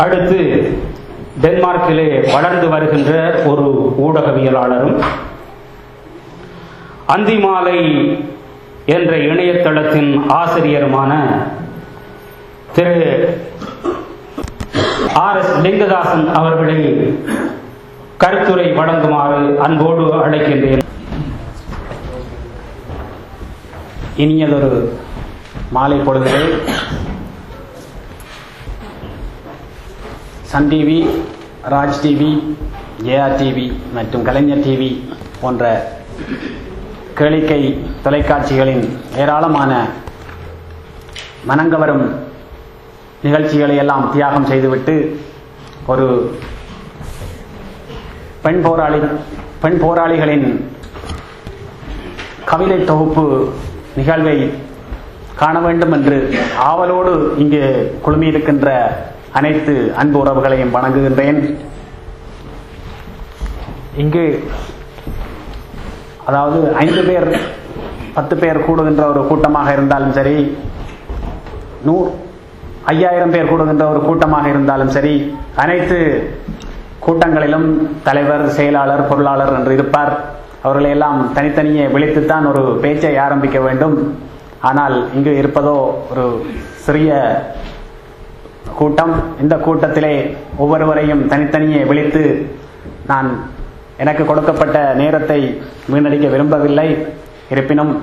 அடுத்து டென்மார்க்கிலே வளர்ந்து வருகின்ற ஒரு ஊடகவியலாளரும் அந்திமாலை என்ற இணையதளத்தின் ஆசிரியருமான திரு ஆர் எஸ் லிங்கதாசன் அவர்களை கருத்துரை வழங்குமாறு அன்போடு அழைக்கின்றேன் இனியதொரு மாலை பொழுதிலே Sun TV Raj TV AR TV மற்றும் கலைஞர் டிவி போன்ற கேளிக்கை தொலைக்காட்சிகளின் ஏராளமான மனங்கவரும் நிகழ்ச்சிகளை எல்லாம் தியாகம் செய்துவிட்டு ஒரு பெண் போராளி பெண் போராளிகளின் கவிதை தொகுப்பு நிகழ்வை காண வேண்டும் என்று ஆவலோடு இங்கு குழுமியிருக்கின்ற அனைத்து அன்பு உறவுகளையும் வணங்குகின்றேன் இங்கு அதாவது ஐந்து பேர் பத்து பேர் கூடுகின்ற ஒரு கூட்டமாக இருந்தாலும் சரி நூறு ஐயாயிரம் பேர் கூடுகின்ற ஒரு கூட்டமாக இருந்தாலும் சரி அனைத்து கூட்டங்களிலும் தலைவர் செயலாளர் பொருளாளர் என்று இருப்பார் அவர்களை எல்லாம் தனித்தனியே விழித்துத்தான் ஒரு பேச்சை ஆரம்பிக்க வேண்டும் ஆனால் இங்கு இருப்பதோ ஒரு சிறிய கூட்டம் இந்த கூட்டத்திலே ஒவ்வொருவரையும் தனித்தனியே விழித்து நான் எனக்கு கொடுக்கப்பட்ட நேரத்தை வீணடிக்க விரும்பவில்லை இருப்பினும்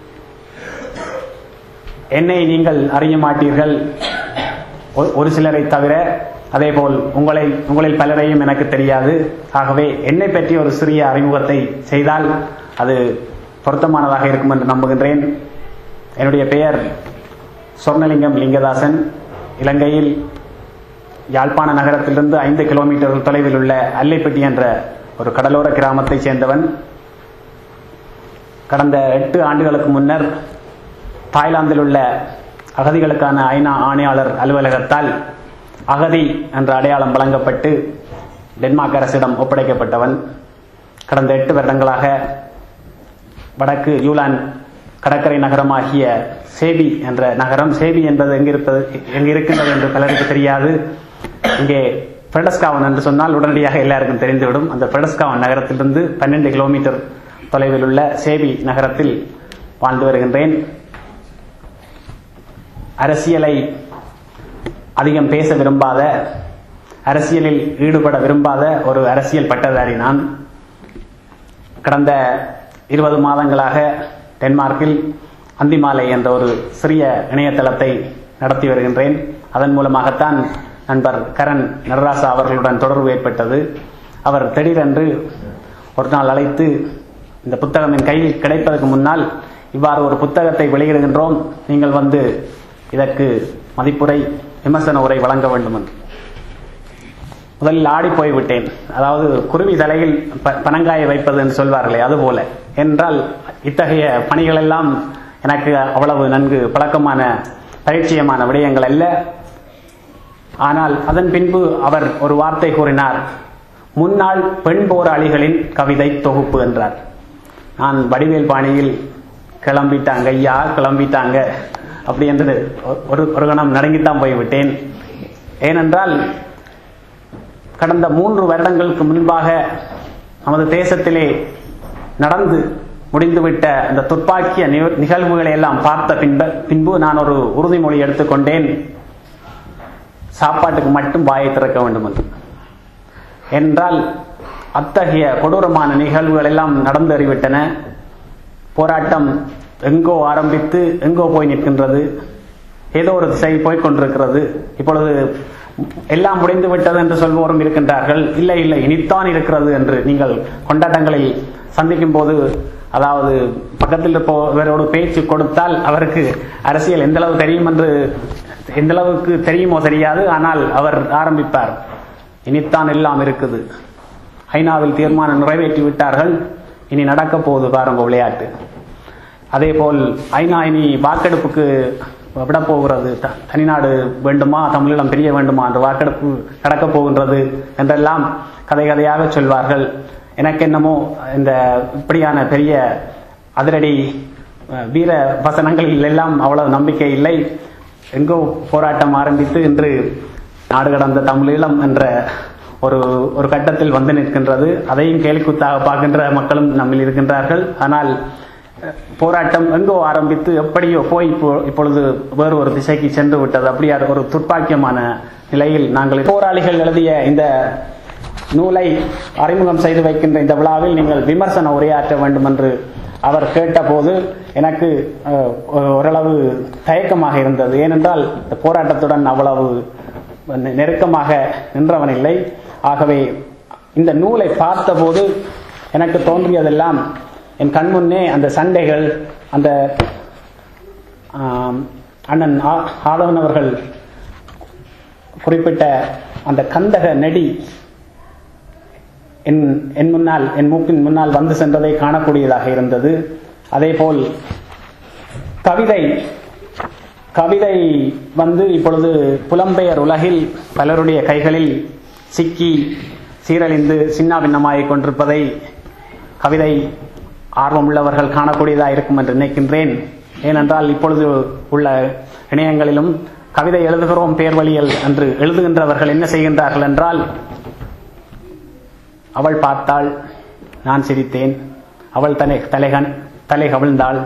என்னை நீங்கள் அறிய மாட்டீர்கள் ஒரு சிலரை தவிர அதேபோல் உங்களை உங்களில் பலரையும் எனக்கு தெரியாது ஆகவே என்னை பற்றி ஒரு சிறிய அறிமுகத்தை செய்தால் அது பொருத்தமானதாக இருக்கும் என்று நம்புகின்றேன் என்னுடைய பெயர் சொர்ணலிங்கம் லிங்கதாசன் இலங்கையில் யாழ்ப்பாண நகரத்திலிருந்து ஐந்து கிலோமீட்டர் தொலைவில் உள்ள அல்லைப்பட்டி என்ற ஒரு கடலோர கிராமத்தைச் சேர்ந்தவன் கடந்த எட்டு ஆண்டுகளுக்கு முன்னர் தாய்லாந்தில் உள்ள அகதிகளுக்கான ஐநா ஆணையாளர் அலுவலகத்தால் அகதி என்ற அடையாளம் வழங்கப்பட்டு டென்மார்க் அரசிடம் ஒப்படைக்கப்பட்டவன் கடந்த எட்டு வருடங்களாக வடக்கு யூலான் கடற்கரை நகரமாகிய சேபி என்ற நகரம் சேபி என்பது எங்கிருப்பது எங்கு இருக்கின்றது என்று பலருக்கு தெரியாது இங்கே பிரடஸ்காவன் என்று சொன்னால் உடனடியாக எல்லாருக்கும் தெரிந்துவிடும் அந்த பிரடஸ்காவன் நகரத்திலிருந்து பன்னெண்டு கிலோமீட்டர் தொலைவில் உள்ள சேபி நகரத்தில் வாழ்ந்து வருகின்றேன் அரசியலை அதிகம் பேச விரும்பாத அரசியலில் ஈடுபட விரும்பாத ஒரு அரசியல் பட்டதாரி நான் கடந்த இருபது மாதங்களாக டென்மார்க்கில் அந்திமாலை என்ற ஒரு சிறிய இணையதளத்தை நடத்தி வருகின்றேன் அதன் மூலமாகத்தான் நண்பர் கரண் நடராசா அவர்களுடன் தொடர்பு ஏற்பட்டது அவர் திடீரென்று ஒரு நாள் அழைத்து இந்த புத்தகம் என் கையில் கிடைப்பதற்கு முன்னால் இவ்வாறு ஒரு புத்தகத்தை வெளியிடுகின்றோம் நீங்கள் வந்து இதற்கு மதிப்புரை விமர்சன உரை வழங்க வேண்டும் என்று முதலில் ஆடி போய்விட்டேன் அதாவது குருவி தலையில் பனங்காய வைப்பது என்று சொல்வார்களே அதுபோல என்றால் இத்தகைய பணிகள் எல்லாம் எனக்கு அவ்வளவு நன்கு பழக்கமான பரிச்சயமான விடயங்கள் அல்ல ஆனால் அதன் பின்பு அவர் ஒரு வார்த்தை கூறினார் முன்னாள் பெண் போராளிகளின் கவிதை தொகுப்பு என்றார் நான் வடிவேல் பாணியில் கிளம்பிட்டாங்க ஐயா கிளம்பிட்டாங்க அப்படி என்று ஒரு ஒரு கணம் நடுங்கித்தான் போய்விட்டேன் ஏனென்றால் கடந்த மூன்று வருடங்களுக்கு முன்பாக நமது தேசத்திலே நடந்து முடிந்துவிட்ட அந்த துப்பாக்கிய நிகழ்வுகளை எல்லாம் பார்த்த பின்பு பின்பு நான் ஒரு உறுதிமொழி எடுத்துக்கொண்டேன் சாப்பாட்டுக்கு மட்டும் வாயை திறக்க வேண்டும் என்று என்றால் அத்தகைய கொடூரமான நிகழ்வுகள் எல்லாம் நடந்தேறிவிட்டன போராட்டம் எங்கோ ஆரம்பித்து எங்கோ போய் நிற்கின்றது ஏதோ ஒரு திசை போய்கொண்டிருக்கிறது இப்பொழுது எல்லாம் முடிந்து விட்டது என்று சொல்வோரும் இருக்கின்றார்கள் இல்லை இல்லை இனித்தான் இருக்கிறது என்று நீங்கள் கொண்டாட்டங்களில் சந்திக்கும் போது அதாவது பக்கத்தில் இருப்பவரோடு பேச்சு கொடுத்தால் அவருக்கு அரசியல் எந்த அளவு தெரியும் என்று எந்த அளவுக்கு தெரியுமோ தெரியாது ஆனால் அவர் ஆரம்பிப்பார் இனித்தான் எல்லாம் இருக்குது ஐநாவில் தீர்மானம் நிறைவேற்றி விட்டார்கள் இனி நடக்க போகுது பாருங்க விளையாட்டு அதே போல் ஐநா இனி வாக்கெடுப்புக்கு விடப் போகிறது த- தனிநாடு வேண்டுமா தமிழீழம் பிரிய வேண்டுமா என்ற வாக்கெடுப்பு நடக்கப் போகின்றது என்றெல்லாம் கதை கதையாக சொல்வார்கள் எனக்கு என்னமோ இந்த இப்படியான பெரிய அதிரடி அஹ், வீர வசனங்களில் எல்லாம் அவ்வளவு நம்பிக்கை இல்லை எங்கோ போராட்டம் ஆரம்பித்து இன்று நாடு கடந்த தமிழீழம் என்ற ஒரு ஒரு கட்டத்தில் வந்து நிற்கின்றது அதையும் கேலிக்குத்தாக பார்க்கின்ற மக்களும் நம்மில் இருக்கின்றார்கள் ஆனால் அஹ், போராட்டம் எங்கோ ஆரம்பித்து எப்படியோ போய் இப்போ- இப்பொழுது வேறு ஒரு திசைக்கு சென்று விட்டது அப்படியா ஒரு துர்ப்பாக்கியமான நிலையில் நாங்கள் போராளிகள் எழுதிய இந்த நூலை அறிமுகம் செய்து வைக்கின்ற இந்த விழாவில் நீங்கள் விமர்சன உரையாற்ற வேண்டும் என்று அவர் கேட்டபோது எனக்கு அஹ், ஓரளவு தயக்கமாக இருந்தது ஏனென்றால் இந்த போராட்டத்துடன் அவ்வளவு நெ- நெருக்கமாக நின்றவன் இல்லை ஆகவே இந்த நூலை பார்த்தபோது எனக்கு தோன்றியதெல்லாம் என் கண்முன்னே அந்த சண்டைகள் அந்த ஆம், அண்ணன் ஆ- ஆதவன் அவர்கள் குறிப்பிட்ட அந்த கந்தக நெடி என் என் முன்னால் என் மூக்கின் முன்னால் வந்து சென்றதை காணக்கூடியதாக இருந்தது அதேபோல் கவிதை கவிதை வந்து இப்பொழுது புலம்பெயர் உலகில் பலருடைய கைகளில் சிக்கி சீரழிந்து சின்னாபின்னமாகிக் கொண்டிருப்பதை கவிதை ஆர்வமுள்ளவர்கள் காணக்கூடியதாக இருக்கும் என்று நினைக்கின்றேன் ஏனென்றால் இப்பொழுது உள்ள இணையங்களிலும் கவிதை எழுதுகிறோம் பேர்வழியல் என்று எழுதுகின்றவர்கள் என்ன செய்கின்றார்கள் என்றால் அவள் பார்த்தாள் நான் சிரித்தேன் அவள் தலை தலைகன் தலை கவிழ்ந்தாள்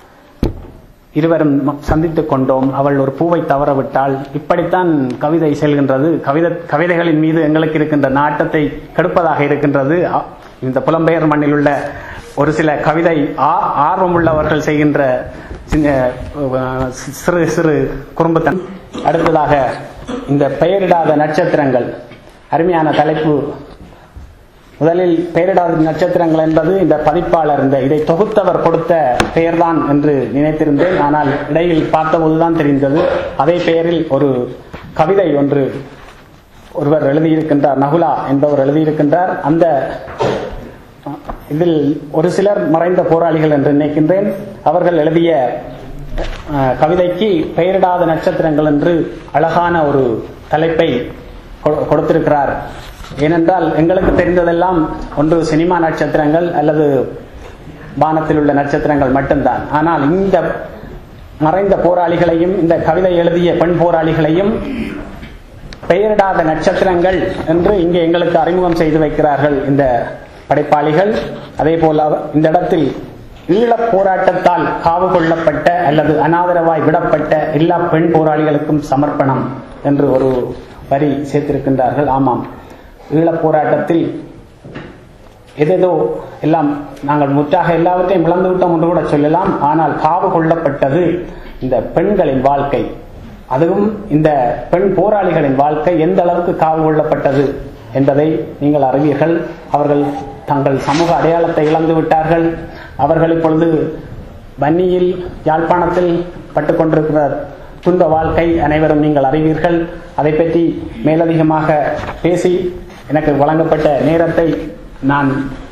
இருவரும் ம- சந்தித்துக் கொண்டோம் அவள் ஒரு பூவை தவற விட்டாள் இப்படித்தான் கவிதை செல்கின்றது கவிதை கவிதைகளின் மீது எங்களுக்கு இருக்கின்ற நாட்டத்தை கெடுப்பதாக இருக்கின்றது அ- இந்த புலம்பெயர் மண்ணில் உள்ள ஒரு சில கவிதை ஆ- ஆர்வமுள்ளவர்கள் செய்கின்ற சின்ன, அஹ், சிறு சிறு குறும்புத்தன் அடுத்ததாக இந்த பெயரிடாத நட்சத்திரங்கள் அருமையான தலைப்பு முதலில் பெயரிடாத நட்சத்திரங்கள் என்பது இந்த பதிப்பாளர் இந்த இதை தொகுத்தவர் கொடுத்த பெயர்தான் என்று நினைத்திருந்தேன் ஆனால் இடையில் பார்த்தபோதுதான் தெரிந்தது அதே பெயரில் ஒரு கவிதை ஒன்று ஒருவர் எழுதியிருக்கின்றார் நகுலா என்பவர் எழுதியிருக்கின்றார் அந்த அஹ், இதில் ஒரு சிலர் மறைந்த போராளிகள் என்று நினைக்கின்றேன் அவர்கள் எழுதிய அஹ், கவிதைக்கு பெயரிடாத நட்சத்திரங்கள் என்று அழகான ஒரு தலைப்பை கொ- கொடுத்திருக்கிறார் ஏனென்றால் எங்களுக்கு தெரிந்ததெல்லாம் ஒன்று சினிமா நட்சத்திரங்கள் அல்லது வானத்தில் உள்ள நட்சத்திரங்கள் மட்டும்தான் ஆனால் இந்த மறைந்த போராளிகளையும் இந்த கவிதை எழுதிய பெண் போராளிகளையும் பெயரிடாத நட்சத்திரங்கள் என்று இங்கே எங்களுக்கு அறிமுகம் செய்து வைக்கிறார்கள் இந்த படைப்பாளிகள் அதே போல அவ- இந்த இடத்தில் ஈழப் போராட்டத்தால் காவு கொள்ளப்பட்ட அல்லது அனாதரவாய் விடப்பட்ட எல்லா பெண் போராளிகளுக்கும் சமர்ப்பணம் என்று ஒரு வரி சேர்த்திருக்கின்றார்கள் ஆமாம் ஈழப் போராட்டத்தில் எதேதோ எல்லாம் நாங்கள் முற்றாக எல்லாவற்றையும் இழந்து விட்டோம் என்று கூட சொல்லலாம் ஆனால் காவு கொள்ளப்பட்டது இந்த பெண்களின் வாழ்க்கை அதுவும் இந்த பெண் போராளிகளின் வாழ்க்கை எந்த அளவுக்கு காவு கொள்ளப்பட்டது என்பதை நீங்கள் அறிவீர்கள் அவர்கள் தங்கள் சமூக அடையாளத்தை இழந்து விட்டார்கள் அவர்கள் இப்பொழுது வன்னியில் யாழ்ப்பாணத்தில் பட்டுக் கொண்டிருக்கிற துன்ப வாழ்க்கை அனைவரும் நீங்கள் அறிவீர்கள் அதை பற்றி மேலதிகமாக பேசி எனக்கு வழங்கப்பட்ட நேரத்தை நான்